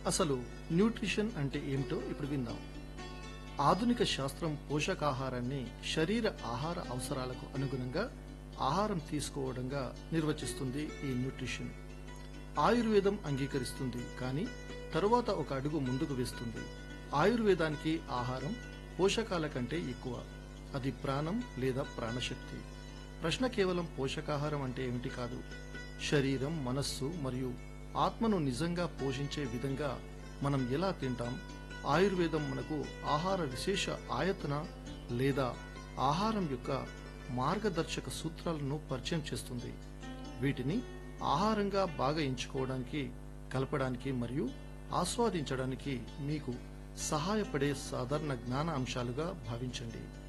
అసలు న్యూట్రిషన్ అంటే ఏమిటో ఇప్పుడు విందాం ఆధునిక శాస్త్రం పోషకాహారాన్ని శరీర ఆహార అవసరాలకు అనుగుణంగా ఆహారం తీసుకోవడంగా నిర్వచిస్తుంది ఈ న్యూట్రిషన్ ఆయుర్వేదం అంగీకరిస్తుంది కానీ తరువాత ఒక అడుగు ముందుకు వేస్తుంది ఆయుర్వేదానికి ఆహారం పోషకాల కంటే ఎక్కువ అది ప్రాణం లేదా ప్రాణశక్తి ప్రశ్న కేవలం పోషకాహారం అంటే ఏమిటి కాదు శరీరం మనస్సు మరియు ఆత్మను నిజంగా పోషించే విధంగా మనం ఎలా తింటాం ఆయుర్వేదం మనకు ఆహార విశేష ఆయతన లేదా ఆహారం యొక్క మార్గదర్శక సూత్రాలను పరిచయం చేస్తుంది వీటిని ఆహారంగా బాగా ఎంచుకోవడానికి కలపడానికి మరియు ఆస్వాదించడానికి మీకు సహాయపడే సాధారణ జ్ఞాన అంశాలుగా భావించండి